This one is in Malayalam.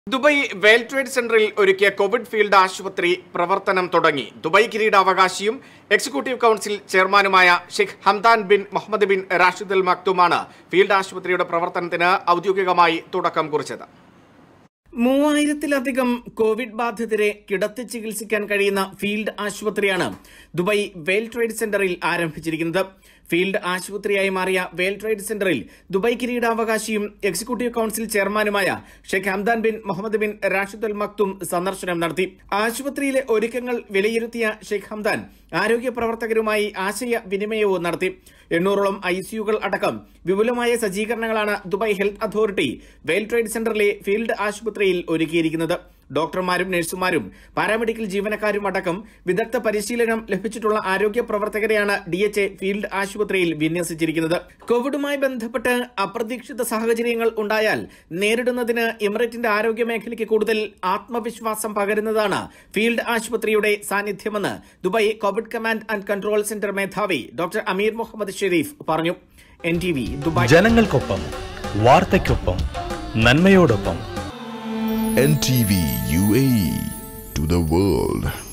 ദുബായ് വേൾഡ് ട്രേഡ് സെന്ററിൽ ഒരുക്കിയ കോവിഡ് ഫീൽഡ് ആശുപത്രി പ്രവർത്തനം തുടങ്ങി ദുബായ് കിരീടാവകാശിയും എക്സിക്യൂട്ടീവ് കൗൺസിൽ ചെയർമാനുമായ Sheikh Hamdan bin Mohammed bin Rashid Al മക്തുമാണ് ഫീൽഡ് ആശുപത്രിയുടെ പ്രവർത്തനത്തിന് ഔദ്യോഗികമായി തുടക്കം കുറിച്ചത് മൂവായിരത്തിലധികം കോവിഡ് ബാധിതരെ കിടത്തി ചികിത്സിക്കാൻ കഴിയുന്ന ഫീൽഡ് ആശുപത്രിയാണ് ദുബായ് വേൽ ട്രേഡ് സെന്ററിൽ ആരംഭിച്ചിരിക്കുന്നത് ഫീൽഡ് ആശുപത്രിയായി മാറിയ വേൽ ട്രേഡ് സെന്ററിൽ ദുബായ് കിരീടാവകാശിയും എക്സിക്യൂട്ടീവ് കൌൺസിൽ ചെയർമാനുമായ Sheikh Hamdan bin Mohammed bin Rashid Al Maktoum സന്ദർശനം നടത്തി ആശുപത്രിയിലെ ഒരുക്കങ്ങൾ വിലയിരുത്തിയ ഷെയ്ഖ് ഹംദാൻ ആരോഗ്യ പ്രവർത്തകരുമായി ആശയ വിനിമയവും നടത്തി എണ്ണൂറോളം ഐസിയുകൾ അടക്കം വിപുലമായ സജ്ജീകരണങ്ങളാണ് Dubai health authority world trade സെന്ററിലെ ഫീൽഡ് ആശുപത്രിയിൽ ഒരുക്കിയിരിക്കുന്നത് ഡോക്ടർമാരും നഴ്സുമാരും പാരാമെഡിക്കൽ ജീവനക്കാരും അടക്കം വിദഗ്ധ പരിശീലനം ലഭിച്ചിട്ടുള്ള ആരോഗ്യ പ്രവർത്തകരെയാണ് ഡി എച്ച് എ ഫീൽഡ് ആശുപത്രിയിൽ വിന്യസിച്ചിരിക്കുന്നത് കോവിഡുമായി ബന്ധപ്പെട്ട് അപ്രതീക്ഷിത സാഹചര്യങ്ങൾ ഉണ്ടായാൽ നേരിടുന്നതിന് എമിറേറ്റിന്റെ ആരോഗ്യ മേഖലയ്ക്ക് കൂടുതൽ ആത്മവിശ്വാസം പകരുന്നതാണ് ഫീൽഡ് ആശുപത്രിയുടെ സാന്നിധ്യമെന്ന് Dubai covid command and control centre മേധാവി ഡോക്ടർ അമീർ മുഹമ്മദ് ഷെരീഫ് പറഞ്ഞു എൻ ടി വി ദുബായ് ജനങ്ങൾക്കൊപ്പം വാർത്തയ്ക്കൊപ്പം നന്മയോടൊപ്പം NTV UAE to the world.